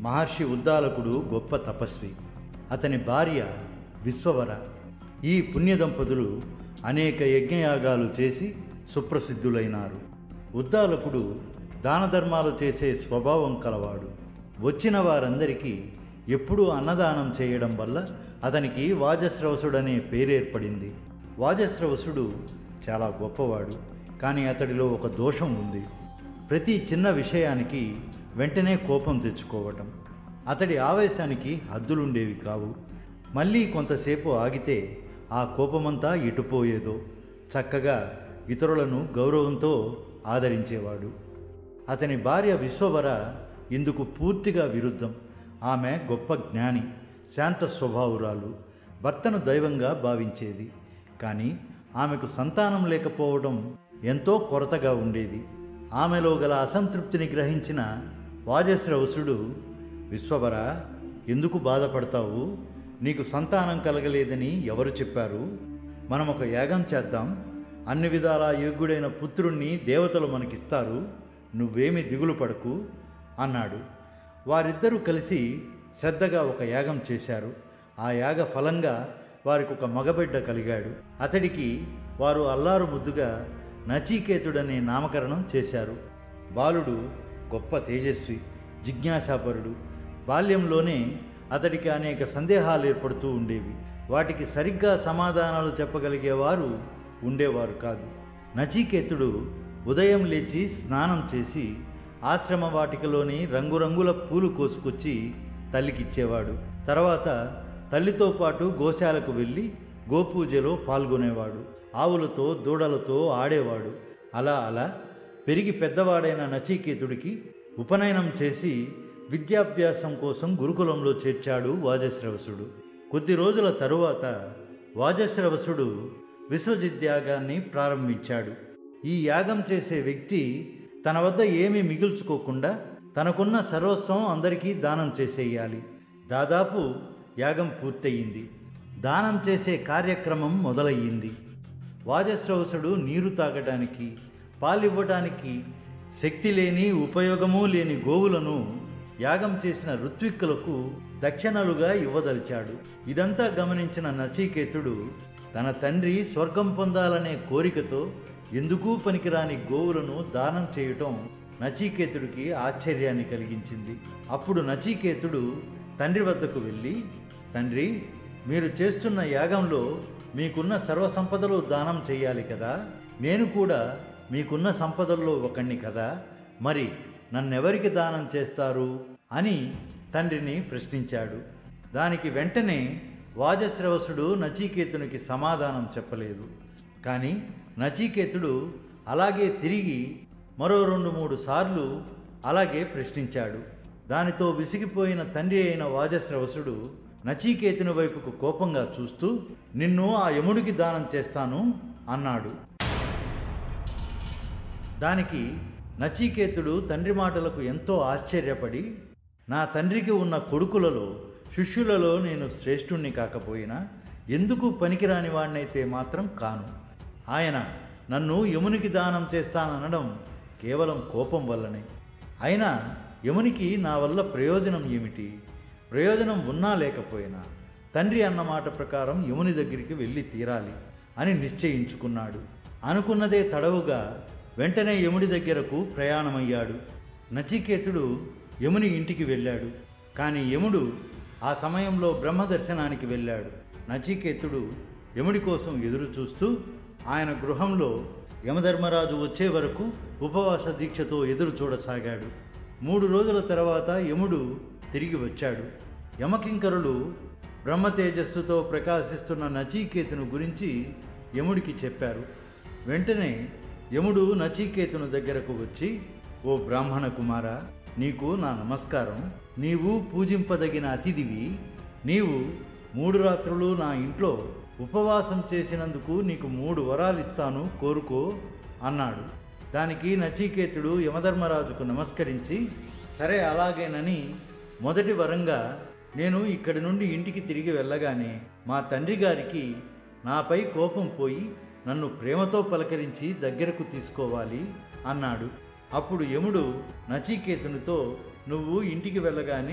మహర్షి ఉద్దాలకుడు గొప్ప తపస్వి అతని భార్య విశ్వవర ఈ పుణ్య దంపతులు అనేక యజ్ఞయాగాలు చేసి సుప్రసిద్ధులైనారు ఉద్దాలకుడు దాన ధర్మాలు చేసే స్వభావం కలవాడు వచ్చిన వారందరికీ ఎప్పుడూ అన్నదానం చేయడం వల్ల అతనికి వాజశ్రవసుడనే పేరేర్పడింది వాజశ్రవసుడు చాలా గొప్పవాడు కానీ అతడిలో ఒక దోషం ఉంది ప్రతి చిన్న విషయానికి వెంటనే కోపం తెచ్చుకోవటం అతడి ఆవేశానికి హద్దులుండేవి కావు మళ్ళీ కొంతసేపు ఆగితే ఆ కోపమంతా ఎటుపోయేదో చక్కగా ఇతరులను గౌరవంతో ఆదరించేవాడు అతని భార్య విశ్వవర ఇందుకు పూర్తిగా విరుద్ధం ఆమె గొప్ప జ్ఞాని శాంత స్వభావురాలు భర్తను దైవంగా భావించేది కానీ ఆమెకు సంతానం లేకపోవడం ఎంతో కొరతగా ఉండేది ఆమెలో గల అసంతృప్తిని గ్రహించిన వాజశ్రవసుడు విశ్వవర ఎందుకు బాధపడతావు నీకు సంతానం కలగలేదని ఎవరు చెప్పారు మనం ఒక యాగం చేద్దాం అన్ని విధాలా యోగ్యుడైన పుత్రుణ్ణి దేవతలు మనకిస్తారు నువ్వేమి దిగులు పడకు అన్నాడు వారిద్దరూ కలిసి శ్రద్ధగా ఒక యాగం చేశారు ఆ యాగ ఫలంగా వారికి ఒక మగబిడ్డ కలిగాడు అతడికి వారు అల్లారు ముద్దుగా నచీకేతుడనే నామకరణం చేశారు బాలుడు గొప్ప తేజస్వి జిజ్ఞాసాపరుడు బాల్యంలోనే అతడికి అనేక సందేహాలు ఏర్పడుతూ ఉండేవి వాటికి సరిగ్గా సమాధానాలు చెప్పగలిగేవారు ఉండేవారు కాదు నచీకేతుడు ఉదయం లేచి స్నానం చేసి ఆశ్రమ వాటికలోని రంగురంగుల పూలు కోసుకొచ్చి తల్లికిచ్చేవాడు తర్వాత తల్లితో పాటు గోశాలకు వెళ్ళి గోపూజలో పాల్గొనేవాడు ఆవులతో దూడలతో ఆడేవాడు అలా అలా పెరిగి పెద్దవాడైన నచీకేతుడికి ఉపనయనం చేసి విద్యాభ్యాసం కోసం గురుకులంలో చేర్చాడు వాజశ్రవసుడు కొద్ది రోజుల తరువాత వాజశ్రవసుడు విశ్వజిద్యాగాన్ని ప్రారంభించాడు ఈ యాగం చేసే వ్యక్తి తన వద్ద ఏమీ మిగుల్చుకోకుండా తనకున్న సర్వస్వం అందరికీ దానం చేసేయాలి దాదాపు యాగం పూర్తయింది దానం చేసే కార్యక్రమం మొదలయ్యింది వాజశ్రవసుడు నీరు తాగటానికి పాలివ్వటానికి శక్తి లేని ఉపయోగము లేని గోవులను యాగం చేసిన ఋత్విక్కులకు దక్షిణలుగా ఇవ్వదలిచాడు ఇదంతా గమనించిన నచీకేతుడు తన తండ్రి స్వర్గం పొందాలనే కోరికతో ఎందుకూ పనికిరాని గోవులను దానం చేయటం నచీకేతుడికి ఆశ్చర్యాన్ని కలిగించింది అప్పుడు నచీకేతుడు తండ్రి వద్దకు వెళ్ళి తండ్రి మీరు చేస్తున్న యాగంలో మీకున్న సర్వ సంపదలు దానం చేయాలి కదా నేను కూడా మీకున్న సంపదల్లో ఒకణ్ణి కదా మరి నన్నెవరికి దానం చేస్తారు అని తండ్రిని ప్రశ్నించాడు దానికి వెంటనే వాజశ్రవసుడు నచీకేతునికి సమాధానం చెప్పలేదు కానీ నచీకేతుడు అలాగే తిరిగి మరో రెండు మూడు సార్లు అలాగే ప్రశ్నించాడు దానితో విసిగిపోయిన తండ్రి అయిన వాజశ్రవసుడు నచీకేతుని వైపుకు కోపంగా చూస్తూ నిన్ను ఆ యముడికి దానం చేస్తాను అన్నాడు దానికి నచీకేతుడు తండ్రి మాటలకు ఎంతో ఆశ్చర్యపడి నా తండ్రికి ఉన్న కొడుకులలో శిష్యులలో నేను శ్రేష్ఠుణ్ణి కాకపోయినా ఎందుకు పనికిరాని వాడినైతే మాత్రం కాను ఆయన నన్ను యమునికి దానం చేస్తాననడం కేవలం కోపం వల్లనే అయినా యమునికి నా వల్ల ప్రయోజనం ఏమిటి ప్రయోజనం ఉన్నా లేకపోయినా తండ్రి అన్న మాట ప్రకారం యముని దగ్గరికి వెళ్ళి తీరాలి అని నిశ్చయించుకున్నాడు అనుకున్నదే తడవుగా వెంటనే యముడి దగ్గరకు ప్రయాణమయ్యాడు నచికేతుడు యముని ఇంటికి వెళ్ళాడు కానీ యముడు ఆ సమయంలో బ్రహ్మ దర్శనానికి వెళ్ళాడు నచికేతుడు యముడి కోసం ఎదురు చూస్తూ ఆయన గృహంలో యమధర్మరాజు వచ్చే వరకు ఉపవాస దీక్షతో ఎదురు చూడసాగాడు మూడు రోజుల తర్వాత యముడు తిరిగి వచ్చాడు యమకింకరులు బ్రహ్మ తేజస్సుతో ప్రకాశిస్తున్న నచీకేతును గురించి యముడికి చెప్పారు వెంటనే యముడు నచీకేతును దగ్గరకు వచ్చి ఓ బ్రాహ్మణ కుమార నీకు నా నమస్కారం నీవు పూజింపదగిన అతిథివి నీవు మూడు రాత్రులు నా ఇంట్లో ఉపవాసం చేసినందుకు నీకు మూడు వరాలు ఇస్తాను కోరుకో అన్నాడు దానికి నచీకేతుడు యమధర్మరాజుకు నమస్కరించి సరే అలాగేనని మొదటి వరంగా నేను ఇక్కడి నుండి ఇంటికి తిరిగి వెళ్ళగానే మా తండ్రి గారికి నాపై కోపం పోయి నన్ను ప్రేమతో పలకరించి దగ్గరకు తీసుకోవాలి అన్నాడు అప్పుడు యముడు నచికేతునితో నువ్వు ఇంటికి వెళ్ళగానే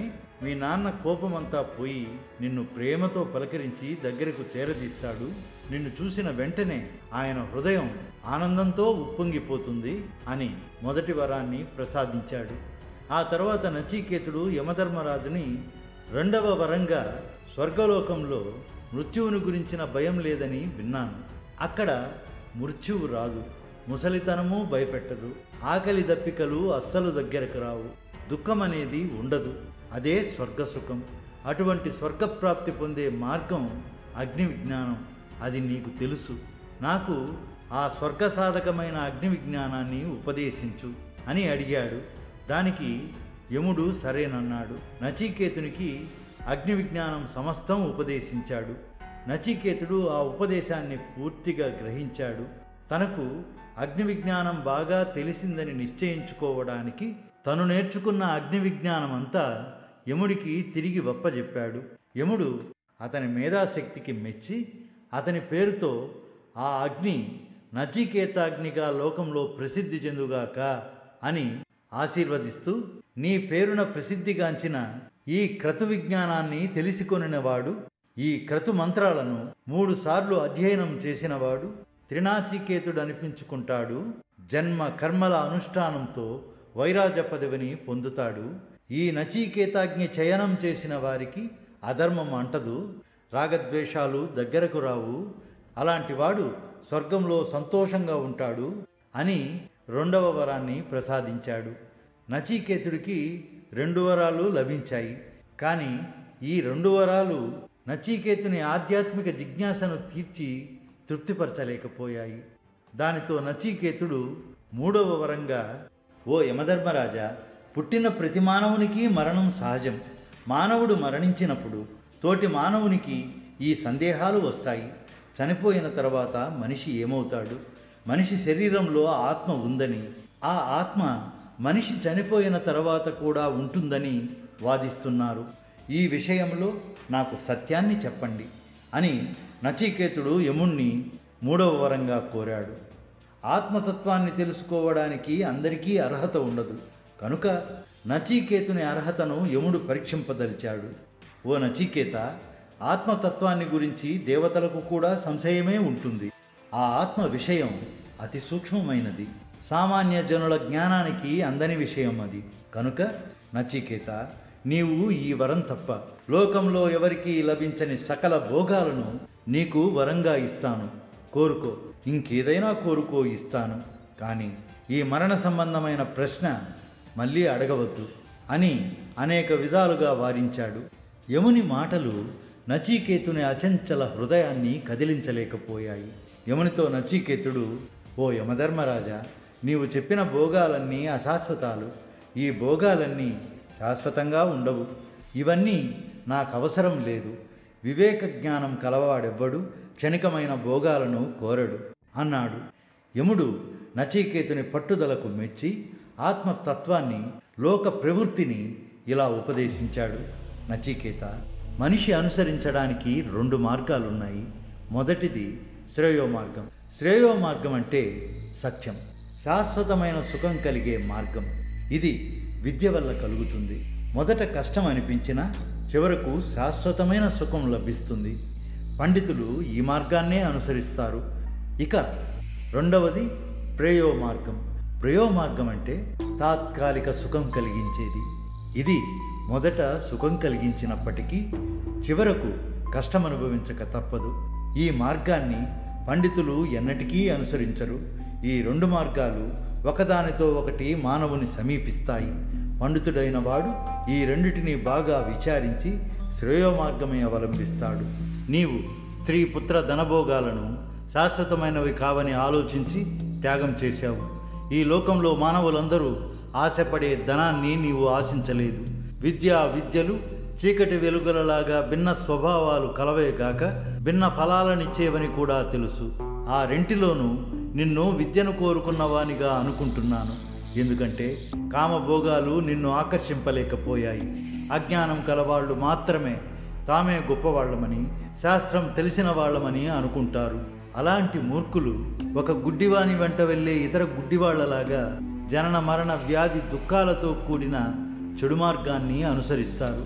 మీ నాన్న కోపమంతా పోయి నిన్ను ప్రేమతో పలకరించి దగ్గరకు చేరదీస్తాడు నిన్ను చూసిన వెంటనే ఆయన హృదయం ఆనందంతో ఉప్పొంగిపోతుంది అని మొదటి వరాన్ని ప్రసాదించాడు ఆ తర్వాత నచీకేతుడు యమధర్మరాజుని రెండవ వరంగా స్వర్గలోకంలో మృత్యువుని గురించిన భయం లేదని విన్నాను అక్కడ మృత్యువు రాదు ముసలితనము భయపెట్టదు ఆకలి దప్పికలు అస్సలు దగ్గరకు రావు దుఃఖం అనేది ఉండదు అదే స్వర్గసుఖం అటువంటి స్వర్గప్రాప్తి పొందే మార్గం అగ్ని విజ్ఞానం అది నీకు తెలుసు నాకు ఆ స్వర్గ సాధకమైన అగ్ని విజ్ఞానాన్ని ఉపదేశించు అని అడిగాడు దానికి యముడు సరేనన్నాడు నచికేతునికి అగ్ని విజ్ఞానం సమస్తం ఉపదేశించాడు నచికేతుడు ఆ ఉపదేశాన్ని పూర్తిగా గ్రహించాడు తనకు అగ్ని విజ్ఞానం బాగా తెలిసిందని నిశ్చయించుకోవడానికి తను నేర్చుకున్న అగ్ని విజ్ఞానం అంతా యముడికి తిరిగి వప్పజెప్పాడు యముడు అతని మేధాశక్తికి మెచ్చి అతని పేరుతో ఆ అగ్ని నచికేతాగ్నిగా లోకంలో ప్రసిద్ధి చెందుగాక అని ఆశీర్వదిస్తూ నీ పేరున ప్రసిద్ధిగాంచిన ఈ క్రతు విజ్ఞానాన్ని తెలిసికొనినవాడు ఈ క్రతు మంత్రాలను మూడు సార్లు అధ్యయనం చేసినవాడు త్రినాచికేతుడు అనిపించుకుంటాడు జన్మ కర్మల అనుష్ఠానంతో వైరాజ పదవిని పొందుతాడు ఈ నచీకేతాజ్ఞ చయనం చేసిన వారికి అధర్మం అంటదు రాగద్వేషాలు దగ్గరకు రావు అలాంటి వాడు స్వర్గంలో సంతోషంగా ఉంటాడు అని రెండవ వరాన్ని ప్రసాదించాడు నచీకేతుడికి రెండు వరాలు లభించాయి కానీ ఈ రెండు వరాలు నచీకేతుని ఆధ్యాత్మిక జిజ్ఞాసను తీర్చి తృప్తిపరచలేకపోయాయి దానితో నచీకేతుడు మూడవ వరంగా ఓ యమధర్మరాజా పుట్టిన ప్రతి మానవునికి మరణం సహజం మానవుడు మరణించినప్పుడు తోటి మానవునికి ఈ సందేహాలు వస్తాయి చనిపోయిన తర్వాత మనిషి ఏమవుతాడు మనిషి శరీరంలో ఆత్మ ఉందని ఆ ఆత్మ మనిషి చనిపోయిన తర్వాత కూడా ఉంటుందని వాదిస్తున్నారు ఈ విషయంలో నాకు సత్యాన్ని చెప్పండి అని నచికేతుడు యముణ్ణి మూడవ వరంగా కోరాడు ఆత్మతత్వాన్ని తెలుసుకోవడానికి అందరికీ అర్హత ఉండదు కనుక నచికేతుని అర్హతను యముడు పరీక్షింపదలిచాడు ఓ నచికేత ఆత్మతత్వాన్ని గురించి దేవతలకు కూడా సంశయమే ఉంటుంది ఆ ఆత్మ విషయం అతి సూక్ష్మమైనది సామాన్య జనుల జ్ఞానానికి అందని విషయం అది కనుక నచికేత నీవు ఈ వరం తప్ప లోకంలో ఎవరికీ లభించని సకల భోగాలను నీకు వరంగా ఇస్తాను కోరుకో ఇంకేదైనా కోరుకో ఇస్తాను కానీ ఈ మరణ సంబంధమైన ప్రశ్న మళ్ళీ అడగవద్దు అని అనేక విధాలుగా వారించాడు యముని మాటలు నచీకేతుని అచంచల హృదయాన్ని కదిలించలేకపోయాయి యమునితో నచీకేతుడు ఓ యమధర్మరాజా నీవు చెప్పిన భోగాలన్నీ అశాశ్వతాలు ఈ భోగాలన్నీ శాశ్వతంగా ఉండవు ఇవన్నీ నాకు అవసరం లేదు వివేక జ్ఞానం కలవాడెవ్వడు క్షణికమైన భోగాలను కోరడు అన్నాడు యముడు నచీకేతుని పట్టుదలకు మెచ్చి ఆత్మతత్వాన్ని లోక ప్రవృత్తిని ఇలా ఉపదేశించాడు నచికేత మనిషి అనుసరించడానికి రెండు మార్గాలున్నాయి మొదటిది శ్రేయో మార్గం శ్రేయో మార్గం అంటే సత్యం శాశ్వతమైన సుఖం కలిగే మార్గం ఇది విద్య వల్ల కలుగుతుంది మొదట కష్టం అనిపించినా చివరకు శాశ్వతమైన సుఖం లభిస్తుంది పండితులు ఈ మార్గాన్నే అనుసరిస్తారు ఇక రెండవది ప్రేయో మార్గం ప్రేయో మార్గం అంటే తాత్కాలిక సుఖం కలిగించేది ఇది మొదట సుఖం కలిగించినప్పటికీ చివరకు కష్టం అనుభవించక తప్పదు ఈ మార్గాన్ని పండితులు ఎన్నటికీ అనుసరించరు ఈ రెండు మార్గాలు ఒకదానితో ఒకటి మానవుని సమీపిస్తాయి పండితుడైన వాడు ఈ రెండిటిని బాగా విచారించి శ్రేయో మార్గమే అవలంబిస్తాడు నీవు స్త్రీ పుత్ర ధనభోగాలను శాశ్వతమైనవి కావని ఆలోచించి త్యాగం చేశావు ఈ లోకంలో మానవులందరూ ఆశపడే ధనాన్ని నీవు ఆశించలేదు విద్యా విద్యలు చీకటి వెలుగులలాగా భిన్న స్వభావాలు కలవే కాక భిన్న ఫలాలనిచ్చేవని కూడా తెలుసు ఆ రెంటిలోనూ నిన్ను విద్యను కోరుకున్నవానిగా అనుకుంటున్నాను ఎందుకంటే కామభోగాలు నిన్ను ఆకర్షింపలేకపోయాయి అజ్ఞానం కలవాళ్ళు మాత్రమే తామే గొప్పవాళ్ళమని శాస్త్రం తెలిసిన వాళ్ళమని అనుకుంటారు అలాంటి మూర్ఖులు ఒక గుడ్డివాని వెంట వెళ్ళే ఇతర గుడ్డివాళ్లలాగా జనన మరణ వ్యాధి దుఃఖాలతో కూడిన చెడు మార్గాన్ని అనుసరిస్తారు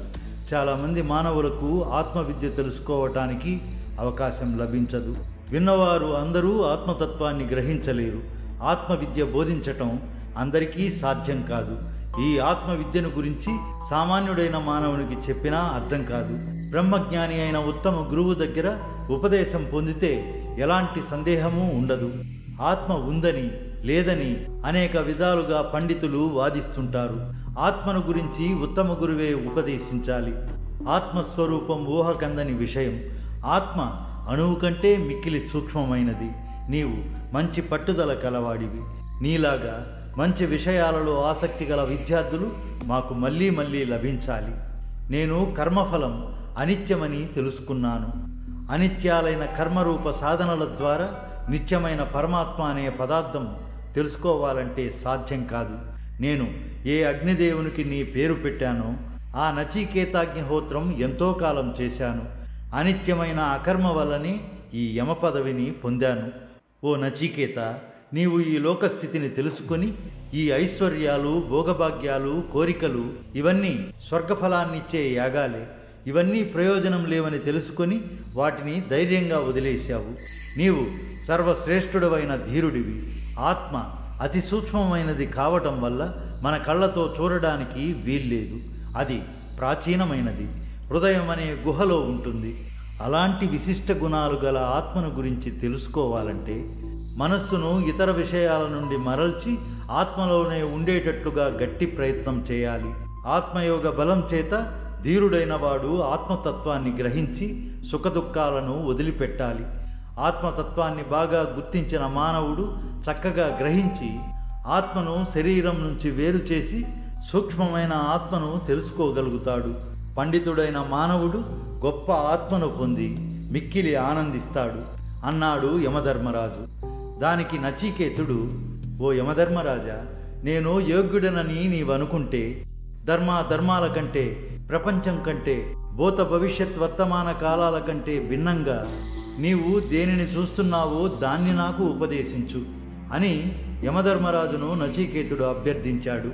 చాలామంది మానవులకు ఆత్మవిద్య తెలుసుకోవటానికి అవకాశం లభించదు విన్నవారు అందరూ ఆత్మతత్వాన్ని గ్రహించలేరు ఆత్మవిద్య బోధించటం అందరికీ సాధ్యం కాదు ఈ ఆత్మవిద్యను గురించి సామాన్యుడైన మానవునికి చెప్పినా అర్థం కాదు బ్రహ్మజ్ఞాని అయిన ఉత్తమ గురువు దగ్గర ఉపదేశం పొందితే ఎలాంటి సందేహము ఉండదు ఆత్మ ఉందని లేదని అనేక విధాలుగా పండితులు వాదిస్తుంటారు ఆత్మను గురించి ఉత్తమ గురువే ఉపదేశించాలి ఆత్మస్వరూపం ఊహకందని విషయం ఆత్మ అణువు కంటే మిక్కిలి సూక్ష్మమైనది నీవు మంచి పట్టుదల కలవాడివి నీలాగా మంచి విషయాలలో ఆసక్తి గల విద్యార్థులు మాకు మళ్ళీ మళ్ళీ లభించాలి నేను కర్మఫలం అనిత్యమని తెలుసుకున్నాను అనిత్యాలైన కర్మరూప సాధనల ద్వారా నిత్యమైన పరమాత్మ అనే పదార్థం తెలుసుకోవాలంటే సాధ్యం కాదు నేను ఏ అగ్నిదేవునికి నీ పేరు పెట్టానో ఆ నచికేతాగ్నిహోత్రం ఎంతో కాలం చేశాను అనిత్యమైన అకర్మ వల్లనే ఈ యమ పదవిని పొందాను ఓ నచికేత నీవు ఈ లోకస్థితిని తెలుసుకొని ఈ ఐశ్వర్యాలు భోగభాగ్యాలు కోరికలు ఇవన్నీ స్వర్గఫలాన్నిచ్చే యాగాలే ఇవన్నీ ప్రయోజనం లేవని తెలుసుకొని వాటిని ధైర్యంగా వదిలేశావు నీవు సర్వశ్రేష్ఠుడవైన ధీరుడివి ఆత్మ అతి సూక్ష్మమైనది కావటం వల్ల మన కళ్ళతో చూడడానికి వీల్లేదు అది ప్రాచీనమైనది హృదయం అనే గుహలో ఉంటుంది అలాంటి విశిష్ట గుణాలు గల ఆత్మను గురించి తెలుసుకోవాలంటే మనస్సును ఇతర విషయాల నుండి మరల్చి ఆత్మలోనే ఉండేటట్లుగా గట్టి ప్రయత్నం చేయాలి ఆత్మయోగ బలం చేత ధీరుడైన వాడు ఆత్మతత్వాన్ని గ్రహించి సుఖదుఖాలను వదిలిపెట్టాలి ఆత్మతత్వాన్ని బాగా గుర్తించిన మానవుడు చక్కగా గ్రహించి ఆత్మను శరీరం నుంచి వేరు చేసి సూక్ష్మమైన ఆత్మను తెలుసుకోగలుగుతాడు పండితుడైన మానవుడు గొప్ప ఆత్మను పొంది మిక్కిలి ఆనందిస్తాడు అన్నాడు యమధర్మరాజు దానికి నచికేతుడు ఓ యమధర్మరాజా నేను యోగ్యుడనని నీవనుకుంటే ధర్మ ధర్మాల కంటే ప్రపంచం కంటే భూత భవిష్యత్ వర్తమాన కాలాల కంటే భిన్నంగా నీవు దేనిని చూస్తున్నావో దాన్ని నాకు ఉపదేశించు అని యమధర్మరాజును నచికేతుడు అభ్యర్థించాడు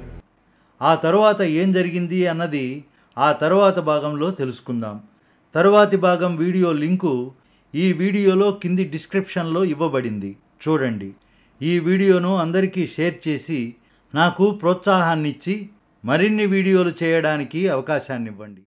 ఆ తరువాత ఏం జరిగింది అన్నది ఆ తరువాత భాగంలో తెలుసుకుందాం తరువాతి భాగం వీడియో లింకు ఈ వీడియోలో కింది డిస్క్రిప్షన్లో ఇవ్వబడింది చూడండి ఈ వీడియోను అందరికీ షేర్ చేసి నాకు ప్రోత్సాహాన్నిచ్చి మరిన్ని వీడియోలు చేయడానికి అవకాశాన్ని ఇవ్వండి